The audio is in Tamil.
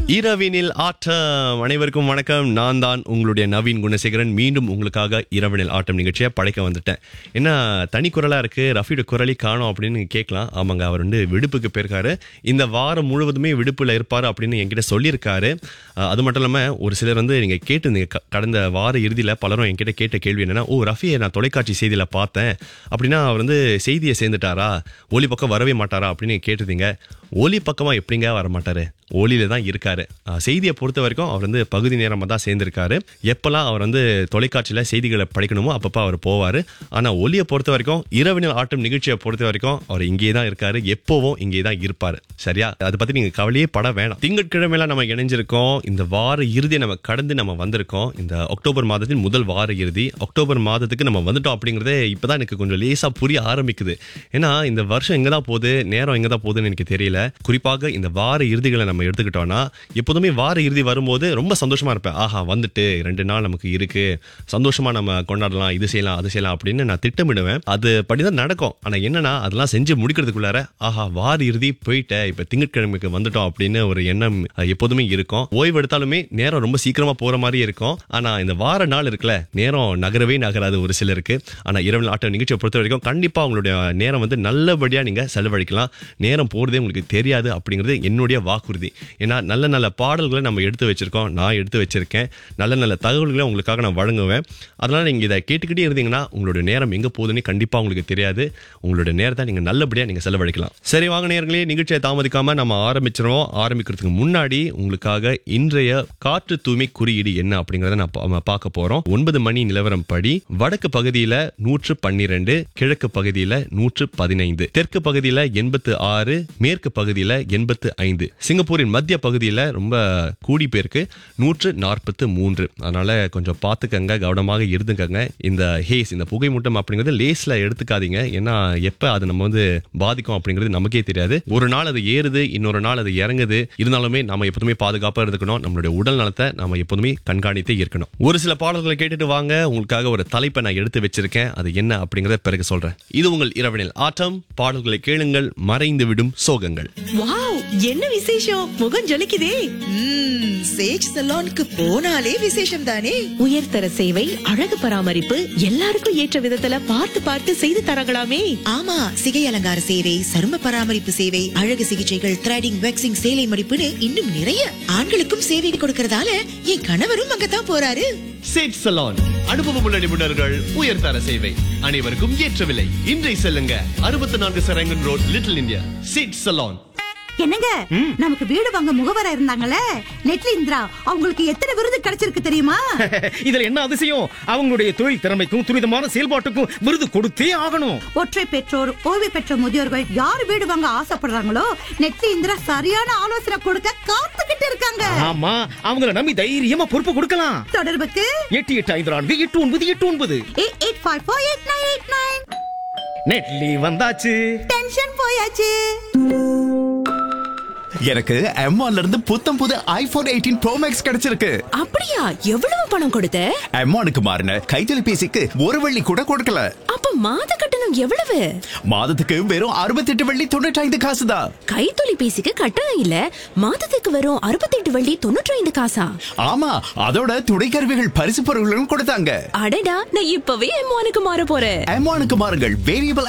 இரவினில் ஆட்டம் அனைவருக்கும் வணக்கம் நான் தான் உங்களுடைய நவீன் குணசேகரன் மீண்டும் உங்களுக்காக இரவினில் ஆட்டம் நிகழ்ச்சியை படைக்க வந்துட்டேன் என்ன தனி குரலா இருக்கு ரஃபியோட குரலி காணோம் அப்படின்னு கேட்கலாம் ஆமாங்க அவர் வந்து விடுப்புக்கு போயிருக்காரு இந்த வாரம் முழுவதுமே விடுப்புல இருப்பாரு அப்படின்னு என்கிட்ட சொல்லியிருக்காரு அஹ், அது மட்டும் இல்லாம ஒரு சிலர் வந்து நீங்க கேட்டிருந்தீங்க க- கடந்த வார இறுதியில பலரும் என்கிட்ட கேட்ட கேள்வி என்னன்னா ஓ ரஃபியை நான் தொலைக்காட்சி செய்தியில பார்த்தேன் அப்படின்னா அவர் வந்து செய்தியை சேர்ந்துட்டாரா ஒலி பக்கம் வரவே மாட்டாரா அப்படின்னு கேட்டிருந்தீங்க ஒலி பக்கமா எப்படிங்க வர மாட்டாரு ஒலியில தான் இருக்காரு அஹ் செய்தியை பொறுத்த வரைக்கும் அவர் வந்து பகுதி நேரமாக தான் சேர்ந்திருக்காரு எப்பெல்லாம் அவர் வந்து தொலைக்காட்சியில் செய்திகளை படிக்கணுமோ அப்பப்போ அவர் போவார் ஆனால் ஒலியை பொறுத்த வரைக்கும் இரவினில் ஆட்டம் நிகழ்ச்சியை பொறுத்த வரைக்கும் அவர் இங்கே தான் இருக்காரு எப்போவும் இங்கே தான் இருப்பார் சரியா அதை பற்றி நீங்கள் கவலையே பட வேணாம் திங்கட்கிழமையில நம்ம இணைஞ்சிருக்கோம் இந்த வார இறுதியை நம்ம கடந்து நம்ம வந்திருக்கோம் இந்த அக்டோபர் மாதத்தின் முதல் வார இறுதி அக்டோபர் மாதத்துக்கு நம்ம வந்துட்டோம் அப்படிங்கிறதே இப்பதான் எனக்கு கொஞ்சம் லேசா புரிய ஆரம்பிக்குது ஏன்னா இந்த வருஷம் எங்க தான் போகுது நேரம் எங்க தான் போகுதுன்னு எனக்கு தெரியல குறிப்பாக இந்த வார இறுதிகளை நம்ம எடுத்துக்கிட்டோம்னா எப்போதுமே வார இறுதி வரும்போது ரொம்ப சந்தோஷமா இருப்பேன் ஆஹா வந்துட்டு ரெண்டு நாள் நமக்கு இருக்கு சந்தோஷமா நம்ம கொண்டாடலாம் இது செய்யலாம் அது செய்யலாம் அப்படின்னு நான் திட்டமிடுவேன் அது படிதான் நடக்கும் ஆனா என்னன்னா அதெல்லாம் செஞ்சு முடிக்கிறதுக்குள்ளார ஆஹா வார இறுதி போயிட்டேன் இப்ப திங்கட்கிழமைக்கு வந்துட்டோம் அப்படின்னு ஒரு எண்ணம் அஹ், எப்போதுமே இருக்கும் ஓய்வு எடுத்தாலுமே நேரம் ரொம்ப சீக்கிரமா போற மாதிரி இருக்கும் ஆனா இந்த வார நாள் இருக்குல்ல நேரம் நகரவே நகராது ஒரு சிலருக்கு ஆனா இரவு ஆட்ட நிகழ்ச்சியை பொறுத்த வரைக்கும் கண்டிப்பா உங்களுடைய நேரம் வந்து நல்லபடியா நீங்க செலவழிக்கலாம் நேரம் போறதே உங்களுக்கு தெரியாது அப்படிங்கிறது என்னுடைய வாக்குறுதி ஏன்னா நல்ல நல்ல பாடல்களை நம்ம எடுத்து வச்சிருக்கோம் நான் எடுத்து வச்சிருக்கேன் நல்ல நல்ல தகவல்களை உங்களுக்காக நான் வழங்குவேன் அதனால நீங்க இதை கேட்டுக்கிட்டே இருந்தீங்கன்னா உங்களுடைய நேரம் எங்க போகுதுன்னு கண்டிப்பா உங்களுக்கு தெரியாது உங்களுடைய நேரத்தை நீங்க நல்லபடியா நீங்க செலவழிக்கலாம் சரி வாங்க நேர்களே நிகழ்ச்சியை தாமதிக்காம நம்ம ஆரம்பிச்சிருவோம் ஆரம்பிக்கிறதுக்கு முன்னாடி உங்களுக்காக இன்றைய காற்று தூய்மை குறியீடு என்ன அப்படிங்கறத நான் பா- நம்ம பார்க்க போறோம் ஒன்பது மணி நிலவரம் படி வடக்கு பகுதியில நூற்று பன்னிரண்டு கிழக்கு பகுதியில நூற்று பதினைந்து தெற்கு பகுதியில எண்பத்து ஆறு மேற்கு பகுதியில எண்பத்து ஐந்து சிங்கப்பூரின் மத்திய பகுதியில ரொம்ப கூடி பேருக்கு நூற்று நாற்பத்து மூன்று அதனால கொஞ்சம் பார்த்துக்கங்க கவனமாக இருந்துக்கங்க இந்த ஹேஸ் இந்த புகை மூட்டம் அப்படிங்கிறது லேஸ்ல எடுத்துக்காதீங்க ஏன்னா எப்ப அது நம்ம வந்து பாதிக்கும் அப்படிங்கிறது நமக்கே தெரியாது ஒரு நாள் அது ஏறுது இன்னொரு நாள் அது இறங்குது இருந்தாலுமே நம்ம எப்போதுமே பாதுகாப்பா இருந்துக்கணும் நம்மளுடைய உடல் நலத்தை நம்ம எப்போதுமே கண்காணித்தே இருக்கணும் ஒரு சில பாடல்களை கேட்டுட்டு வாங்க உங்களுக்காக ஒரு தலைப்பை நான் எடுத்து வச்சிருக்கேன் அது என்ன அப்படிங்கறத பிறகு சொல்றேன் இது உங்கள் இரவனில் ஆட்டம் பாடல்களை கேளுங்கள் மறைந்து விடும் சோகங்கள் வாவ் என்ன விசேஷம் முகம் ஜொலிக்குதே ம்ம், சேஜ் சலூனுக்கு போனாலே விசேஷம் தானே உயர்தர சேவை அழகு பராமரிப்பு எல்லாருக்கும் ஏற்ற விதத்துல பார்த்து பார்த்து செய்து தரங்களாமே ஆமா சிகை அலங்கார சேவை சரும பராமரிப்பு சேவை அழகு சிகிச்சைகள் த்ரெடிங் வேக்சிங் சேலை மடிப்புன்னு இன்னும் நிறைய ஆண்களுக்கும் சேவை கொடுக்கறதால என் கணவரும் அங்கதான் போறாரு சேட் சலான் அனுபவமுள்ள நிபுணர்கள் உயர்தர சேவை அனைவருக்கும் ஏற்ற விலை இன்றை செல்லுங்க அறுபத்தி நான்கு சரங்கன் ரோட் லிட்டில் இந்தியா சேட் சலான் என்னங்க நமக்கு வீடு வாங்க முகவரா இருந்தாங்கல்ல நெட்லி இந்திரா அவங்களுக்கு எத்தனை விருது கிடைச்சிருக்கு தெரியுமா இதுல என்ன அதிசயம் அவங்களுடைய தொழில் திறமைக்கும் துரிதமான செயல்பாட்டுக்கும் விருது கொடுத்தே ஆகணும் ஒற்றை பெற்றோர் ஓய்வு பெற்ற முதியோர்கள் யார் வீடு வாங்க ஆசைப்படுறாங்களோ நெட்லி இந்திரா சரியான ஆலோசனை கொடுக்க காத்துக்கிட்டு இருக்காங்க ஆமா அவங்கள நம்பி தைரியமா பொறுப்பு கொடுக்கலாம் தொடர்புக்கு எட்டு எட்டு ஐந்து நான்கு எட்டு ஒன்பது எட்டு ஒன்பது eight eight five four eight nine eight nine நெட்லி வந்தாச்சு டென்ஷன் போயாச்சு எனக்கு M1ல இருந்து புத்தம் புது ஐபோன் எயிட்டீன் ப்ரோ மேக்ஸ் கிடைச்சிருக்கு அப்படியா எவ்வளவு பணம் கொடுத்த M1க்கு மாறின கைத்தொலைபேசிக்கு ஒரு வெள்ளி கூட கொடுக்கல அப்ப மாத கட்டணம் எவ்வளவு மாதத்துக்கு வெறும் 68 வெள்ளி தொண்ணூற்றி ஐந்து காசு தான் கைத்தொலைபேசிக்கு கட்டணம் இல்ல மாதத்துக்கு வரும் அறுபத்தெட்டு வண்டி தொண்ணூற்றி ஐந்து காசா ஆமா அதோட துணைக்கருவிகள் பரிசு பொருட்களும் கொடுத்தாங்க அடடா நான் இப்பவே எம்மானுக்கு மாற போறேன் M1க்கு மாறுங்கள் வேரியபிள்